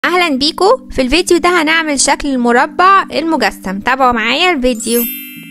اهلا بيكم في الفيديو ده هنعمل شكل المربع المجسم تابعوا معايا الفيديو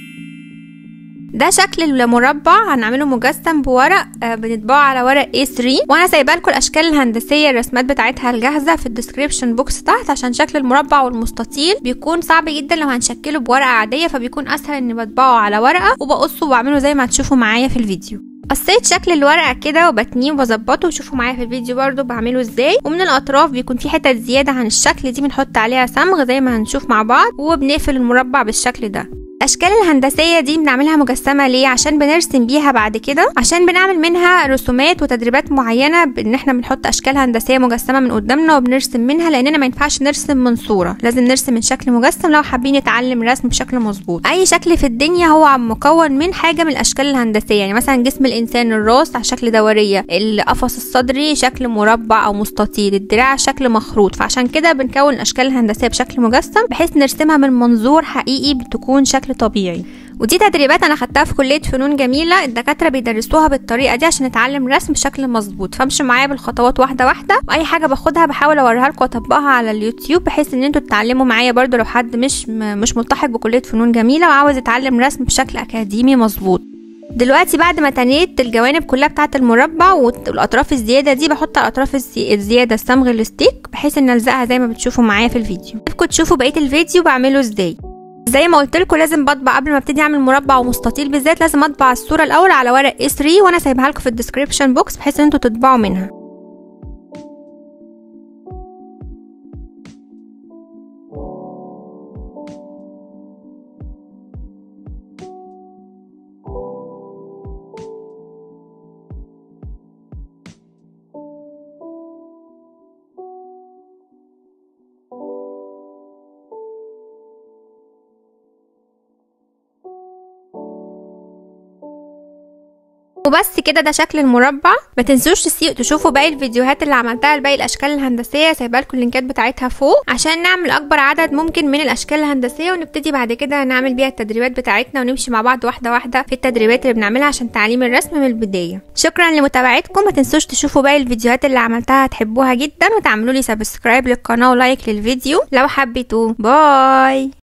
ده شكل المربع هنعمله مجسم بورق آه بنطبعه على ورق A3 وانا سايبه لكم الاشكال الهندسيه الرسمات بتاعتها الجاهزه في الديسكريبشن بوكس تحت عشان شكل المربع والمستطيل بيكون صعب جدا لو هنشكله بورقه عاديه فبيكون اسهل اني بطبعه على ورقه وبقصه وبعمله زي ما هتشوفوا معايا في الفيديو قصيت شكل الورقه كده وبتنيه وبظبطه وشوفوا معايا في الفيديو برضو بعمله ازاي ومن الاطراف بيكون في حتت زياده عن الشكل دي بنحط عليها صمغ زي ما هنشوف مع بعض وبنقفل المربع بالشكل ده الاشكال الهندسيه دي بنعملها مجسمه ليه عشان بنرسم بيها بعد كده عشان بنعمل منها رسومات وتدريبات معينه ان احنا بنحط اشكال هندسيه مجسمه من قدامنا وبنرسم منها لاننا ما ينفعش نرسم من صوره لازم نرسم من شكل مجسم لو حابين نتعلم رسم بشكل مظبوط اي شكل في الدنيا هو مكون من حاجه من الاشكال الهندسيه يعني مثلا جسم الانسان الراس على شكل دوريه القفص الصدري شكل مربع او مستطيل الدراع شكل مخروط فعشان كده بنكون الاشكال الهندسيه بشكل مجسم بحيث نرسمها من منظور حقيقي بتكون شكل طبيعي ودي تدريبات انا خدتها في كليه فنون جميله الدكاتره بيدرسوها بالطريقه دي عشان نتعلم رسم بشكل مظبوط فامشي معايا بالخطوات واحده واحده واي حاجه باخدها بحاول اوريها لكم واطبقها على اليوتيوب بحيث ان انتوا تتعلموا معايا برضو لو حد مش مش ملتحق بكليه فنون جميله وعاوز يتعلم رسم بشكل اكاديمي مظبوط دلوقتي بعد ما تنيت الجوانب كلها بتاعه المربع والاطراف الزياده دي بحط على الاطراف الزياده الصمغ الستيك بحيث ان الزقها زي ما بتشوفوا معايا في الفيديو بدكم تشوفوا بقيه الفيديو بعمله ازاي زي ما قلت لكم لازم بطبع قبل ما ابتدي اعمل مربع ومستطيل بالذات لازم اطبع الصوره الاول على ورق A3 وانا سايبها لكم في الديسكريبشن بوكس بحيث ان انتوا تطبعوا منها وبس كده ده شكل المربع ما تنسوش تشوفوا باقي الفيديوهات اللي عملتها لباقي الاشكال الهندسيه سايبه لكم اللينكات بتاعتها فوق عشان نعمل اكبر عدد ممكن من الاشكال الهندسيه ونبتدي بعد كده نعمل بيها التدريبات بتاعتنا ونمشي مع بعض واحده واحده في التدريبات اللي بنعملها عشان تعليم الرسم من البدايه شكرا لمتابعتكم ما تنسوش تشوفوا باقي الفيديوهات اللي عملتها هتحبوها جدا وتعملوا لي سبسكرايب للقناه ولايك للفيديو لو حبيتوه باي